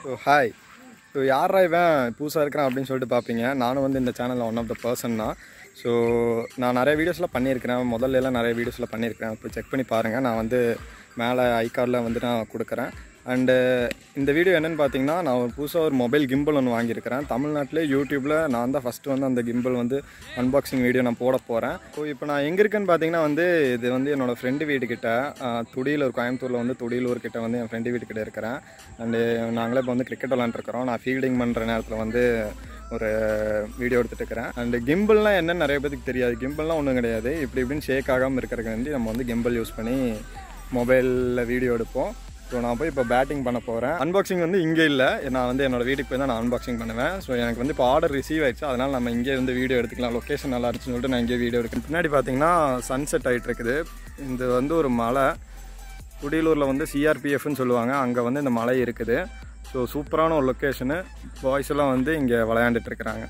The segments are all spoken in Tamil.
ஸோ ஹாய் ஸோ யாரா இவன் புதுசாக இருக்கிறான் அப்படின்னு சொல்லிட்டு பார்ப்பீங்க நானும் வந்து இந்த சேனலில் ஒன் ஆஃப் த பர்சன் தான் ஸோ நான் நிறைய வீடியோஸில் பண்ணியிருக்கிறேன் முதல்ல எல்லாம் நிறைய வீடியோஸில் பண்ணியிருக்கிறேன் இப்போ செக் பண்ணி பாருங்கள் நான் வந்து மேலே ஐகார்டில் வந்து நான் கொடுக்குறேன் அண்டு இந்த வீடியோ என்னென்னு பார்த்தீங்கன்னா நான் ஒரு புதுசாக ஒரு மொபைல் கிம்பிள் ஒன்று வாங்கியிருக்கிறேன் தமிழ்நாட்டிலே யூடியூப்பில் நான் தான் ஃபஸ்ட்டு வந்து அந்த கிம்பிள் வந்து அன்பாக்சிங் வீடியோ நான் போட போகிறேன் ஸோ இப்போ நான் எங்கே இருக்கேன்னு பார்த்தீங்கன்னா வந்து இது வந்து என்னோடய ஃப்ரெண்டு வீட்டுக்கிட்ட துடியில் ஒரு கோயம்புத்தூரில் வந்து துடியலூர் கிட்ட வந்து என் ஃப்ரெண்டு வீட்டுக்கிட்ட இருக்கிறேன் அண்டு நாங்களே இப்போ வந்து கிரிக்கெட் விளாண்டுருக்கிறோம் நான் ஃபீல்டிங் பண்ணுற நேரத்தில் வந்து ஒரு வீடியோ எடுத்துகிட்டு இருக்கிறேன் அண்டு கிம்பிள்லாம் என்னன்னு நிறைய பேருக்கு தெரியாது கிம்பிள்லாம் ஒன்றும் கிடையாது இப்படி இப்படின்னு ஷேக் ஆகாமல் இருக்கிறதுக்கு வேண்டி நம்ம வந்து கிம்பிள் யூஸ் பண்ணி மொபைலில் வீடியோ எடுப்போம் ஸோ நான் போய் இப்போ பேட்டிங் பண்ண போகிறேன் அன்பாக்சிங் வந்து இங்கே இல்லை நான் வந்து என்னோட வீட்டுக்கு போய் தான் நான் அன்பாக்சிங் பண்ணுவேன் ஸோ எனக்கு வந்து இப்போ ஆர்டர் ரிசீவ் ஆயிடுச்சு அதனால் நம்ம இங்கே இருந்து வீடியோ எடுத்துக்கலாம் லொக்கேஷன் நல்லா இருந்துச்சுன்னு சொல்லிட்டு நான் இங்கே வீடியோ எடுக்கிறேன் பின்னாடி பார்த்தீங்கன்னா சன்செட் ஆகிட்டு இருக்குது இது வந்து ஒரு மலை குடியலூரில் வந்து சிஆர்பிஎஃப்னு சொல்லுவாங்க அங்கே வந்து இந்த மலை இருக்குது ஸோ சூப்பரான ஒரு லொக்கேஷனு பாய்ஸ் எல்லாம் வந்து இங்கே விளையாண்டுட்டு இருக்கிறாங்க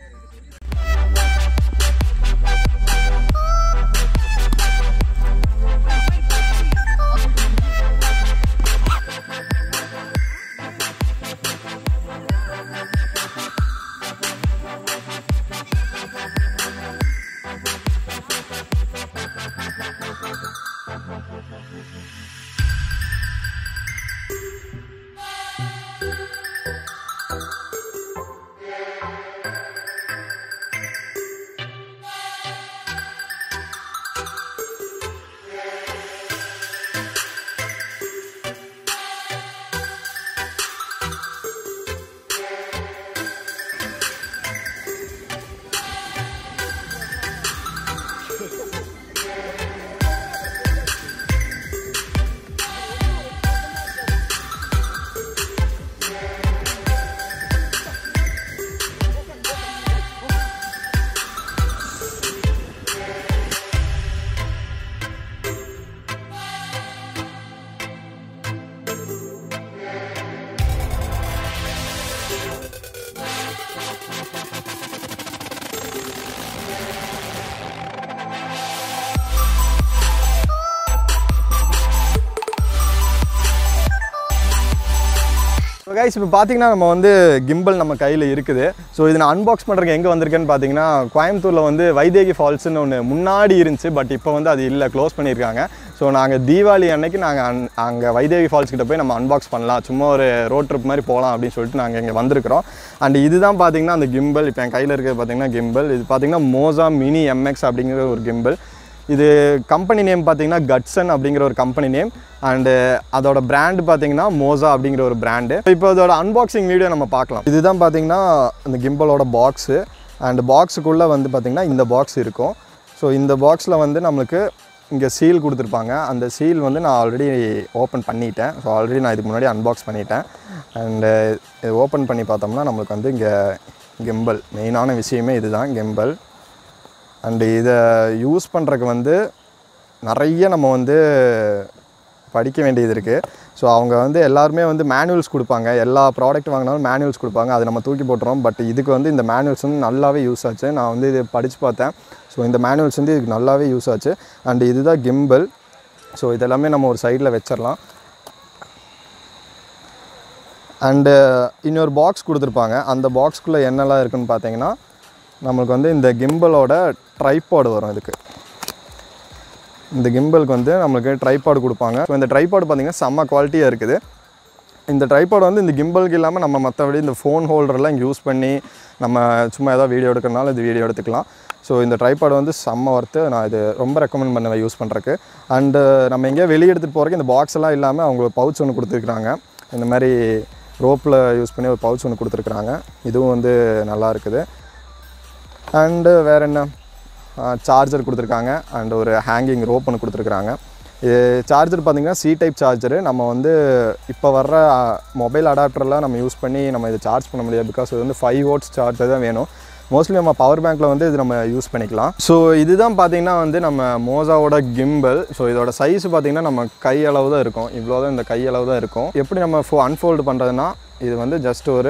ஸோ கைஸ் இப்போ பார்த்தீங்கன்னா நம்ம வந்து கிம்பிள் நம்ம கையில் இருக்குது ஸோ இது நான் அன்பாக்ஸ் பண்ணுறதுக்கு எங்கே வந்திருக்கேன்னு பார்த்தீங்கன்னா கோயம்புத்தூரில் வந்து வைதேகி ஃபால்ஸ்னு ஒன்று முன்னாடி இருந்துச்சு பட் இப்போ வந்து அது இல்லை க்ளோஸ் பண்ணியிருக்காங்க ஸோ நாங்கள் தீபாவளி அன்னைக்கு நாங்கள் அன் அங்கே வைதேகி ஃபால்ஸ் கிட்ட போய் நம்ம அன்பாக்ஸ் பண்ணலாம் சும்மா ஒரு ரோட் ட்ரிப் மாதிரி போகலாம் அப்படின்னு சொல்லிட்டு நாங்கள் இங்கே வந்திருக்கிறோம் அண்ட் இதுதான் பார்த்தீங்கன்னா அந்த கிம்பிள் இப்போ என் கையில் இருக்கிறது பார்த்தீங்கன்னா கிம்பிள் இது பார்த்தீங்கன்னா மோசா மினி எம்எக்ஸ் அப்படிங்கிற ஒரு கிம்பிள் இது கம்பெனி நேம் பார்த்தீங்கன்னா கட்சன் அப்படிங்கிற ஒரு கம்பெனி நேம் அண்டு அதோட பிராண்டு பார்த்தீங்கன்னா மோசா அப்படிங்கிற ஒரு பிராண்டு இப்போ அதோட அன்பாக்சிங் வீடியோ நம்ம பார்க்கலாம் இதுதான் பார்த்தீங்கன்னா இந்த கிம்பலோட பாக்ஸு அண்ட் பாக்ஸுக்குள்ளே வந்து பார்த்திங்கன்னா இந்த பாக்ஸ் இருக்கும் ஸோ இந்த பாக்ஸில் வந்து நம்மளுக்கு இங்கே சீல் கொடுத்துருப்பாங்க அந்த சீல் வந்து நான் ஆல்ரெடி ஓப்பன் பண்ணிட்டேன் ஸோ ஆல்ரெடி நான் இதுக்கு முன்னாடி அன்பாக்ஸ் பண்ணிட்டேன் அண்டு இது ஓப்பன் பண்ணி பார்த்தோம்னா நம்மளுக்கு வந்து இங்கே கிம்பல் மெயினான விஷயமே இதுதான் கிம்பல் அண்டு இதை யூஸ் பண்ணுறதுக்கு வந்து நிறைய நம்ம வந்து படிக்க வேண்டியது இருக்குது ஸோ அவங்க வந்து எல்லாருமே வந்து மேனுவல்ஸ் கொடுப்பாங்க எல்லா ப்ராடக்ட் வாங்கினாலும் மேனுவல்ஸ் கொடுப்பாங்க அதை நம்ம தூக்கி போட்டுறோம் பட் இதுக்கு வந்து இந்த மேனுவல்ஸ் வந்து நல்லாவே யூஸ் ஆச்சு நான் வந்து இது படித்து பார்த்தேன் ஸோ இந்த மேனுவல்ஸ் வந்து இதுக்கு நல்லாவே யூஸ் ஆச்சு அண்டு இதுதான் கிம்பிள் ஸோ இதெல்லாமே நம்ம ஒரு சைடில் வச்சிடலாம் அண்டு இன்னொரு பாக்ஸ் கொடுத்துருப்பாங்க அந்த பாக்ஸ்க்குள்ளே என்னெல்லாம் இருக்குன்னு பார்த்தீங்கன்னா நம்மளுக்கு வந்து இந்த கிம்பலோட ட்ரைபாடு வரும் இதுக்கு இந்த கிம்பலுக்கு வந்து நம்மளுக்கு ட்ரைபாடு கொடுப்பாங்க ஸோ இந்த ட்ரைபாடு பார்த்திங்கன்னா செம்ம குவாலிட்டியாக இருக்குது இந்த ட்ரைபாடு வந்து இந்த கிம்பலுக்கு இல்லாமல் நம்ம மற்றபடி இந்த ஃபோன் ஹோல்டர்லாம் இங்கே யூஸ் பண்ணி நம்ம சும்மா ஏதாவது வீடியோ எடுக்கிறனால இது வீடியோ எடுத்துக்கலாம் ஸோ இந்த ட்ரைபாடு வந்து செம்ம ஒர்த்து நான் இது ரொம்ப ரெக்கமெண்ட் பண்ணுவேன் யூஸ் பண்ணுறக்கு அண்டு நம்ம எங்கேயோ வெளியே எடுத்துகிட்டு போகிறக்கு இந்த பாக்ஸ் எல்லாம் இல்லாமல் அவங்க பவுச் ஒன்று கொடுத்துருக்குறாங்க இந்த மாதிரி ரோப்பில் யூஸ் பண்ணி ஒரு பவுச் ஒன்று கொடுத்துருக்குறாங்க இதுவும் வந்து நல்லா இருக்குது அண்டு வேறு என்ன சார்ஜர் கொடுத்துருக்காங்க அண்ட் ஒரு ஹேங்கிங் ரோப் ஒன்று கொடுத்துருக்குறாங்க இது சார்ஜர் பார்த்திங்கன்னா சி டைப் சார்ஜரு நம்ம வந்து இப்போ வர்ற மொபைல் அடாப்டர்லாம் நம்ம யூஸ் பண்ணி நம்ம இதை சார்ஜ் பண்ண முடியாது பிகாஸ் இது வந்து ஃபைவ் வோட்ஸ் சார்ஜர் தான் வேணும் மோஸ்ட்லி நம்ம பவர் பேங்க்கில் வந்து இது நம்ம யூஸ் பண்ணிக்கலாம் ஸோ இதுதான் பார்த்திங்கன்னா வந்து நம்ம மோசாவோட கிம்பல் ஸோ இதோட சைஸ் பார்த்திங்கன்னா நம்ம கை அளவு தான் இருக்கும் இவ்வளோ தான் இந்த கை அளவு தான் இருக்கும் எப்படி நம்ம ஃபோ அன்ஃபோல்டு பண்ணுறதுனா இது வந்து ஜஸ்ட் ஒரு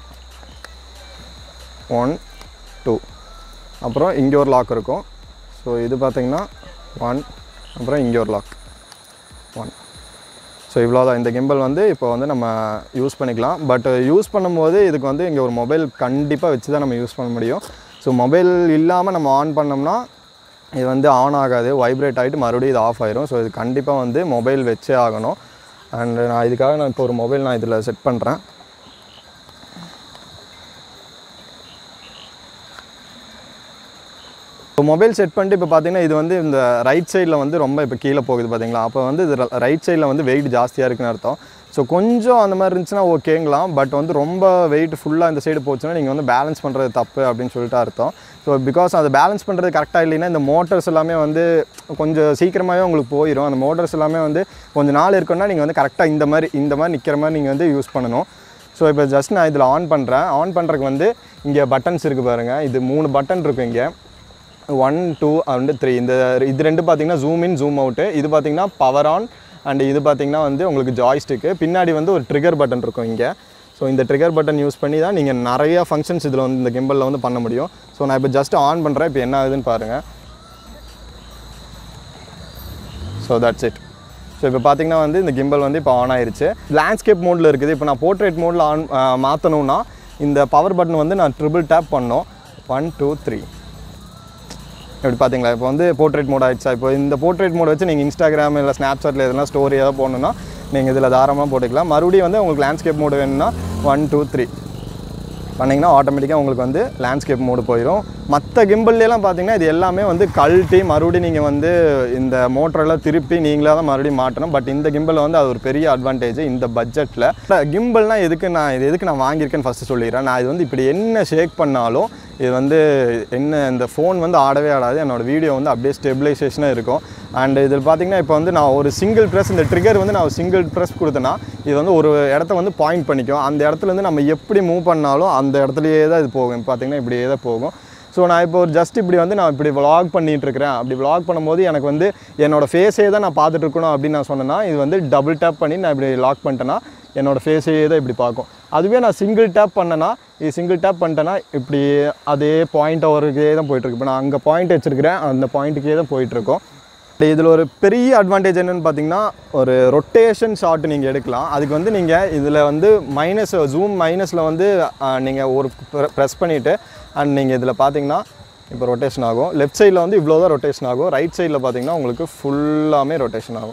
ஒன் டூ அப்புறம் இங்கே ஒரு லாக் இருக்கும் ஸோ இது பார்த்திங்கன்னா ஒன் அப்புறம் இங்கே ஒரு லாக் ஒன் ஸோ இவ்வளோ தான் இந்த கிம்பல் வந்து இப்போ வந்து நம்ம யூஸ் பண்ணிக்கலாம் பட் யூஸ் பண்ணும்போது இதுக்கு வந்து இங்கே ஒரு மொபைல் கண்டிப்பாக வச்சு தான் நம்ம யூஸ் பண்ண முடியும் ஸோ மொபைல் இல்லாமல் நம்ம ஆன் பண்ணோம்னா இது வந்து ஆன் ஆகாது வைப்ரேட் ஆகிட்டு மறுபடியும் இது ஆஃப் ஆயிரும் ஸோ இது கண்டிப்பாக வந்து மொபைல் வச்சே ஆகணும் அண்ட் நான் இதுக்காக நான் இப்போ ஒரு மொபைல் நான் இதில் செட் பண்ணுறேன் இப்போ மொபைல் செட் பண்ணிட்டு இப்போ பார்த்தீங்கன்னா இது வந்து இந்த ரைட் சைடில் வந்து ரொம்ப இப்போ கீழே போகுது பார்த்தீங்களா அப்போ வந்து இது ரைட் சைடில் வந்து வெயிட் ஜாஸ்தியாக இருக்குன்னு அர்த்தம் ஸோ கொஞ்சம் அந்த மாதிரி இருந்துச்சுன்னா ஓகேங்களாம் பட் வந்து ரொம்ப வெயிட் ஃபுல்லாக இந்த சைடு போச்சுன்னா நீங்கள் வந்து பேலன்ஸ் பண்ணுறது தப்பு அப்படின்னு சொல்லிட்டு அர்த்தம் ஸோ பிகாஸ் அது பேலன்ஸ் பண்ணுறது கரெக்டாக இல்லைன்னா இந்த மோட்டர்ஸ் எல்லாமே வந்து கொஞ்சம் சீக்கிரமாகவே உங்களுக்கு போயிடும் அந்த மோட்டர்ஸ் எல்லாமே வந்து கொஞ்சம் நாள் இருக்குன்னா நீங்கள் வந்து கரெக்டாக இந்த மாதிரி இந்த மாதிரி நிற்கிற மாதிரி நீங்கள் வந்து யூஸ் பண்ணணும் ஸோ இப்போ ஜஸ்ட் நான் இதில் ஆன் பண்ணுறேன் ஆன் பண்ணுறதுக்கு வந்து இங்கே பட்டன்ஸ் இருக்குது பாருங்கள் இது மூணு பட்டன் இருக்கும் இங்கே ஒன் டூ அண்ட் த்ரீ இந்த இது ரெண்டு பார்த்தீங்கன்னா ஜூம் இன் ஜூம் அவுட்டு இது பார்த்தீங்கன்னா பவர் ஆன் அண்ட் இது பார்த்தீங்கன்னா வந்து உங்களுக்கு ஜாய்ஸ்டிக்கு பின்னாடி வந்து ஒரு ட்ரிகர் பட்டன் இருக்கும் இங்கே ஸோ இந்த ட்ரிகர் பட்டன் யூஸ் பண்ணி தான் நீங்கள் நிறைய ஃபங்க்ஷன்ஸ் இதில் வந்து இந்த கிம்பலில் வந்து பண்ண முடியும் ஸோ நான் இப்போ ஜஸ்ட் ஆன் பண்ணுறேன் இப்போ என்ன ஆகுதுன்னு பாருங்கள் ஸோ தட்ஸ் இட் ஸோ இப்போ பார்த்தீங்கன்னா வந்து இந்த கிம்பல் வந்து இப்போ ஆன் ஆயிருச்சு லேண்ட்ஸ்கேப் மோடில் இருக்குது இப்போ நான் போர்ட்ரேட் மோடில் ஆன் மாற்றணும்னா இந்த பவர் பட்டன் வந்து நான் ட்ரிபிள் டேப் பண்ணோம் ஒன் டூ த்ரீ இப்படி பார்த்தீங்களா இப்போ வந்து போர்ட்ரேட் மோட் ஆயிடுச்சா இப்போ இந்த போர்ட்ரேட் மோட் வச்சு நீங்கள் இன்ஸ்டாகிராம் இல்லை ஸ்னாப்சாட்டில் எதனா ஸ்டோரி ஏதாவது போடணுன்னா நீங்கள் இதில் தாராளமாக போட்டுக்கலாம் மறுபடியும் வந்து உங்களுக்கு லேண்ட்ஸ்கேப் மோடு வேணும்னா ஒன் டூ த்ரீ பண்ணிங்கன்னா ஆட்டோமேட்டிக்காக உங்களுக்கு வந்து லேண்ட்ஸ்கேப் மோடு போயிடும் மற்ற கிம்பிள்லாம் பார்த்தீங்கன்னா இது எல்லாமே வந்து கழட்டி மறுபடியும் நீங்கள் வந்து இந்த மோட்டரெல்லாம் திருப்பி நீங்களாக தான் மறுபடியும் மாட்டணும் பட் இந்த கிம்பிள் வந்து அது ஒரு பெரிய அட்வான்டேஜ் இந்த பட்ஜெட்டில் கிம்பிள்னால் எதுக்கு நான் இது எதுக்கு நான் வாங்கியிருக்கேன்னு ஃபஸ்ட்டு சொல்லிடுறேன் நான் இது வந்து இப்படி என்ன ஷேக் பண்ணாலும் இது வந்து என்ன இந்த ஃபோன் வந்து ஆடவே ஆடாது என்னோட வீடியோ வந்து அப்படியே ஸ்டெபிலைசேஷனாக இருக்கும் அண்ட் இதில் பார்த்தீங்கன்னா இப்போ வந்து நான் ஒரு சிங்கிள் ப்ரெஸ் இந்த ட்ரிகர் வந்து நான் ஒரு சிங்கிள் ப்ரெஸ் கொடுத்தேன்னா இது வந்து ஒரு இடத்த வந்து பாயிண்ட் பண்ணிக்கும் அந்த இடத்துல இருந்து நம்ம எப்படி மூவ் பண்ணாலும் அந்த இடத்துலையே தான் இது போகும் பார்த்தீங்கன்னா இப்படியே தான் போகும் ஸோ நான் இப்போ ஒரு ஜஸ்ட் இப்படி வந்து நான் இப்படி vlog பண்ணிட்டு இருக்கிறேன் அப்படி vlog பண்ணும்போது எனக்கு வந்து என்னோட ஃபேஸே தான் நான் பார்த்துட்டு இருக்கணும் அப்படின்னு நான் சொன்னேன்னா இது வந்து டபுள் டேப் பண்ணி நான் இப்படி லாக் பண்ணிட்டேன்னா என்னோட ஃபேஸே தான் இப்படி பார்க்கும் அதுவே நான் சிங்கிள் டேப் பண்ணேன்னா இது சிங்கிள் டேப் பண்ணிட்டேன்னா இப்படி அதே பாயிண்ட் அவருக்கே தான் போயிட்டுருக்கு இப்போ நான் அங்கே பாயிண்ட் வச்சுருக்கிறேன் அந்த பாயிண்ட்டுக்கே தான் போயிட்டுருக்கோம் இதில் ஒரு பெரிய அட்வான்டேஜ் என்னென்னு பார்த்தீங்கன்னா ஒரு ரொட்டேஷன் ஷாட் நீங்கள் எடுக்கலாம் அதுக்கு வந்து நீங்கள் இதில் வந்து மைனஸ் ஜூம் மைனஸில் வந்து நீங்கள் ஒரு ப்ரெஸ் பண்ணிவிட்டு அண்ட் நீங்கள் இதில் பார்த்தீங்கன்னா இப்போ ரொட்டேஷன் ஆகும் லெஃப்ட் சைடில் வந்து இவ்வளோ தான் ரொட்டேஷன் ஆகும் ரைட் சைடில் பார்த்தீங்கன்னா உங்களுக்கு ஃபுல்லாமே ரொட்டேஷன் ஆகும்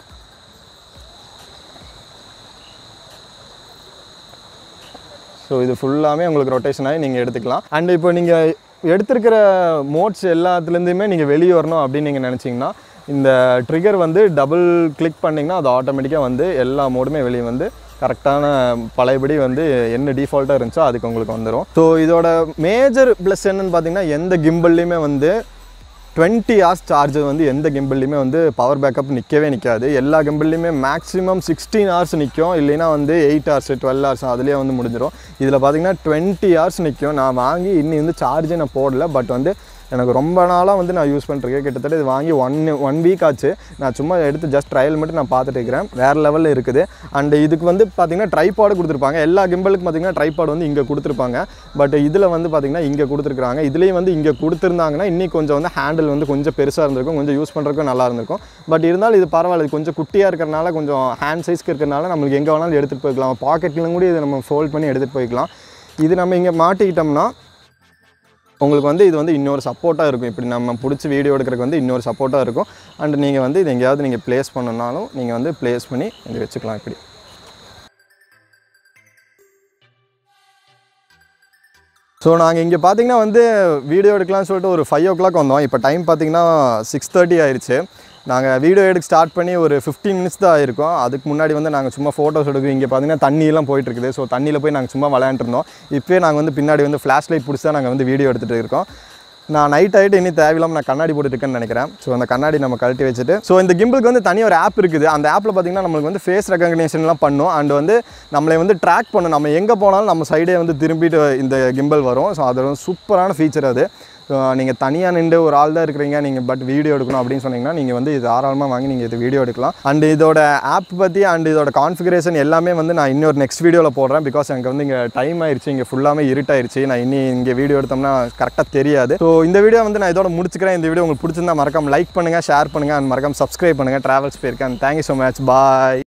ஸோ இது ஃபுல்லாமே உங்களுக்கு ரொட்டேஷன் ஆகி நீங்கள் எடுத்துக்கலாம் அண்ட் இப்போ நீங்கள் எடுத்திருக்கிற மோட்ஸ் எல்லாத்துலேருந்துமே நீங்கள் வெளியே வரணும் அப்படின்னு நீங்கள் நினச்சிங்கன்னா இந்த ட்ரிகர் வந்து டபுள் கிளிக் பண்ணிங்கன்னா அது ஆட்டோமேட்டிக்காக வந்து எல்லா மோடுமே வெளியே வந்து கரெக்டான பழையபடி வந்து என்ன டிஃபால்ட்டாக இருந்துச்சோ அதுக்கு உங்களுக்கு வந்துடும் ஸோ இதோட மேஜர் ப்ளஸ் என்னன்னு பார்த்தீங்கன்னா எந்த கிம்பிள்லையுமே வந்து டுவெண்ட்டி ஹார்ஸ் சார்ஜர் வந்து எந்த கிம்பிள்லையுமே வந்து பவர் பேக்கப் நிற்கவே நிற்காது எல்லா கிம்பிள்லையுமே மேக்ஸிமம் சிக்ஸ்டீன் ஹவர்ஸ் நிற்கும் இல்லைன்னா வந்து எயிட் ஹவர்ஸ் டுவெல் ஹவர்ஸ் அதுலேயே வந்து முடிஞ்சிடும் இதில் பார்த்தீங்கன்னா டுவெண்ட்டி ஹவர்ஸ் நிற்கும் நான் வாங்கி இன்னி வந்து சார்ஜே நான் போடல பட் வந்து எனக்கு ரொம்ப நாளாக வந்து நான் யூஸ் பண்ணிருக்கேன் கிட்டத்தட்ட இது வாங்கி ஒன் ஒன் வீக் ஆச்சு நான் சும்மா எடுத்து ஜஸ்ட் ட்ரையல் மட்டும் நான் பார்த்துட்டு இருக்கிறேன் வேறு லெவலில் இருக்குது அண்ட் இதுக்கு வந்து பார்த்தீங்கன்னா ட்ரைபாடு கொடுத்துருப்பாங்க எல்லா கிம்பலுக்கும் பார்த்தீங்கன்னா ட்ரைபாடு வந்து இங்கே கொடுத்துருப்பாங்க பட் இதில் வந்து பார்த்தீங்கன்னா இங்கே கொடுத்துருக்காங்க இதுலேயும் வந்து இங்கே கொடுத்துருந்தாங்கன்னா இன்னி கொஞ்சம் வந்து ஹேண்டில் வந்து கொஞ்சம் பெருசாக இருந்திருக்கும் கொஞ்சம் யூஸ் பண்ணுறதுக்கும் நல்லா இருந்திருக்கும் பட் இருந்தாலும் இது பரவாயில்ல இது கொஞ்சம் குட்டியாக இருக்கிறனால கொஞ்சம் ஹேண்ட் சைஸ்க்கு இருக்கிறனால நம்மளுக்கு எங்கே வேணாலும் எடுத்துகிட்டு போய்க்கலாம் பாக்கெட்லையும் கூட இதை நம்ம ஃபோல்ட் பண்ணி எடுத்துகிட்டு போய்க்கலாம் இது நம்ம இங்கே மாட்டிக்கிட்டோம்னா உங்களுக்கு வந்து இது வந்து இன்னொரு சப்போர்ட்டாக இருக்கும் இப்படி நம்ம பிடிச்சி வீடியோ எடுக்கிறதுக்கு வந்து இன்னொரு சப்போர்ட்டாக இருக்கும் அண்ட் நீங்கள் வந்து இது எங்கேயாவது நீங்கள் ப்ளேஸ் பண்ணணுன்னாலும் நீங்கள் வந்து ப்ளேஸ் பண்ணி இது வச்சுக்கலாம் இப்படி ஸோ நாங்கள் இங்கே பார்த்தீங்கன்னா வந்து வீடியோ எடுக்கலாம்னு சொல்லிட்டு ஒரு ஃபைவ் ஓ கிளாக் வந்தோம் இப்போ டைம் பார்த்தீங்கன்னா சிக்ஸ் தேர்ட்டி ஆயிடுச்சு நாங்கள் வீடியோ எடுக்க ஸ்டார்ட் பண்ணி ஒரு ஃபிஃப்டீன் மினிட்ஸ் தான் ஆயிருக்கும் அதுக்கு முன்னாடி வந்து நாங்கள் சும்மா ஃபோட்டோஸ் எடுக்கிறோம் இங்கே பார்த்தீங்கன்னா தண்ணியெல்லாம் போயிட்டு இருக்குது ஸோ தண்ணியில் போய் நாங்கள் சும்மா விளையாண்டுருந்தோம் இப்போயே நாங்கள் வந்து பின்னாடி வந்து ஃப்ளாஷ் லைட் பிடிச்சி தான் நாங்கள் வந்து வீடியோ எடுத்துகிட்டு இருக்கோம் நான் நைட் ஆகிட்டு இனி தேவையில்லாமல் நான் கண்ணாடி போட்டுருக்கேன்னு நினைக்கிறேன் ஸோ அந்த கண்ணாடி நம்ம கழட்டி வச்சுட்டு ஸோ இந்த கிம்பிளுக்கு வந்து தனி ஒரு ஆப் இருக்குது அந்த ஆப்பில் பார்த்தீங்கன்னா நம்மளுக்கு வந்து ஃபேஸ் ரெகக்னேஷன்லாம் பண்ணும் அண்ட் வந்து நம்மளை வந்து ட்ராக் பண்ணும் நம்ம எங்கே போனாலும் நம்ம சைடே வந்து திரும்பிட்டு இந்த கிம்பிள் வரும் ஸோ அது வந்து சூப்பரான ஃபீச்சர் அது நீங்கள் தனியாக நின்று ஒரு ஆள் தான் இருக்கிறீங்க நீங்கள் பட் வீடியோ எடுக்கணும் அப்படின்னு சொன்னீங்கன்னா நீங்கள் வந்து இது தாராளமாக வாங்கி நீங்கள் இது வீடியோ எடுக்கலாம் அண்ட் இதோட ஆப் பற்றி அண்ட் இதோட கான்ஃபிகரேஷன் எல்லாமே வந்து நான் இன்னொரு நெக்ஸ்ட் வீடியோவில் போடுறேன் பிகாஸ் எனக்கு வந்து இங்கே டைம் ஆயிடுச்சு இங்கே ஃபுல்லாமே இருட்டாயிருச்சு நான் இனி இங்கே வீடியோ எடுத்தோம்னா கரெக்டாக தெரியாது ஸோ இந்த வீடியோ வந்து நான் இதோட முடிச்சுக்கிறேன் இந்த வீடியோ உங்களுக்கு பிடிச்சிருந்தா மறக்காம லைக் பண்ணுங்கள் ஷேர் பண்ணுங்கள் அண்ட் மறக்காம சப்ஸ்கிரைப் பண்ணுங்கள் ட்ராவல்ஸ் போயிருக்கேன் தேங்க்யூ ஸோ மச் பாய்